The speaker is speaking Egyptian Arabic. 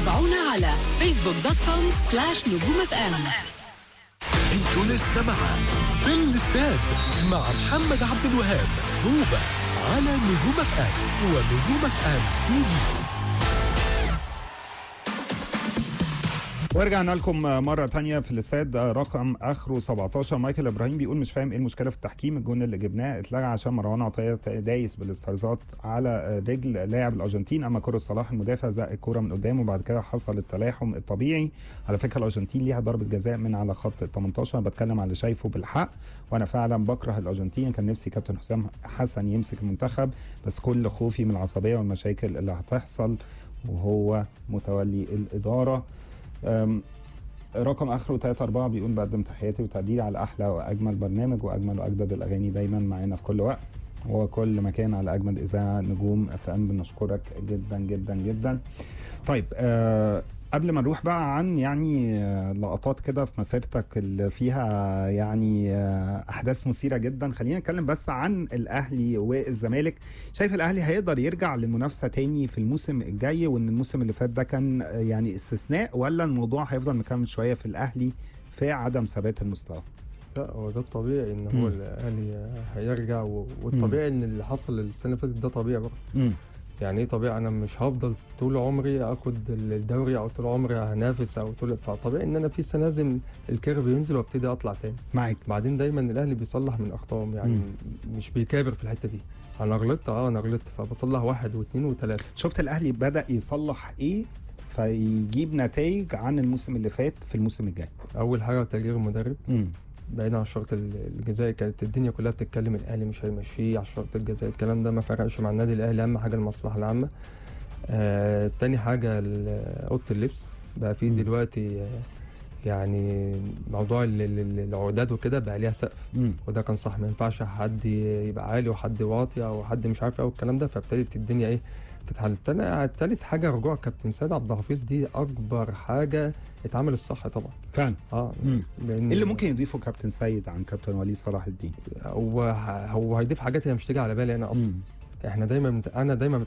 تابعونا على فيسبوك دوت كوم سلاش نجوم اف ام انتوا لسه مع في الاستاد مع محمد عبد الوهاب هوبا على نجوم اف ام ونجوم اف ام تي في ورجعنا لكم مرة تانية في الاستاد رقم آخره 17 مايكل إبراهيم بيقول مش فاهم إيه المشكلة في التحكيم الجون اللي جبناه اتلغى عشان مروان عطية دايس بالاسترزات على رجل لاعب الأرجنتين أما كرة صلاح المدافع زق الكرة من قدامه وبعد كده حصل التلاحم الطبيعي على فكرة الأرجنتين ليها ضربة جزاء من على خط ال 18 أنا بتكلم على اللي شايفه بالحق وأنا فعلا بكره الأرجنتين كان نفسي كابتن حسام حسن يمسك المنتخب بس كل خوفي من العصبية والمشاكل اللي هتحصل وهو متولي الإدارة أم، رقم اخره 3 4 بيقول بقدم تحياتي وتقديري على احلى واجمل برنامج واجمل واجدد الاغاني دايما معانا في كل وقت وكل مكان على اجمد اذاعه نجوم اف ام بنشكرك جدا جدا جدا طيب آه قبل ما نروح بقى عن يعني آه، لقطات كده في مسيرتك اللي فيها يعني آه، احداث مثيره جدا خلينا نتكلم بس عن الاهلي والزمالك شايف الاهلي هيقدر يرجع للمنافسه تاني في الموسم الجاي وان الموسم اللي فات ده كان آه، يعني استثناء ولا الموضوع هيفضل مكمل شويه في الاهلي في عدم ثبات المستوى لا هو ده الطبيعي ان مم. هو الاهلي هيرجع و- والطبيعي ان اللي حصل السنه اللي فاتت ده طبيعي برضه امم يعني ايه طبيعي انا مش هفضل طول عمري اخد الدوري او طول عمري هنافس او طول فطبيعي ان انا في سنه لازم الكيرف ينزل وابتدي اطلع تاني معاك بعدين دايما الاهلي بيصلح من اخطائهم يعني مم. مش بيكابر في الحته دي انا غلطت اه انا غلطت فبصلح واحد واثنين وثلاثه شفت الاهلي بدا يصلح ايه فيجيب نتائج عن الموسم اللي فات في الموسم الجاي اول حاجه تغيير المدرب امم بعيد عن الشرط ال- الجزائي كانت الدنيا كلها بتتكلم الاهلي مش هيمشيه على الشرط الجزائي الكلام ده ما فرقش مع النادي الاهلي اهم حاجه المصلحه العامه آه تاني حاجه ال- اوضه اللبس بقى في مم. دلوقتي آه يعني موضوع ال- ال- ال- العقودات وكده بقى ليها سقف امم وده كان صح ما ينفعش حد يبقى عالي وحد واطي او حد مش عارف ايه والكلام ده فابتدت الدنيا ايه تتحل تاني تالت حاجه رجوع كابتن سيد عبد الحفيظ دي اكبر حاجه اتعمل الصح طبعا فعلا اه مم. لان ايه اللي ممكن يضيفه كابتن سيد عن كابتن وليد صلاح الدين هو ه- هو هيضيف حاجات هي مش تيجي على بالي انا اصلا مم. احنا دايما مت... انا دايما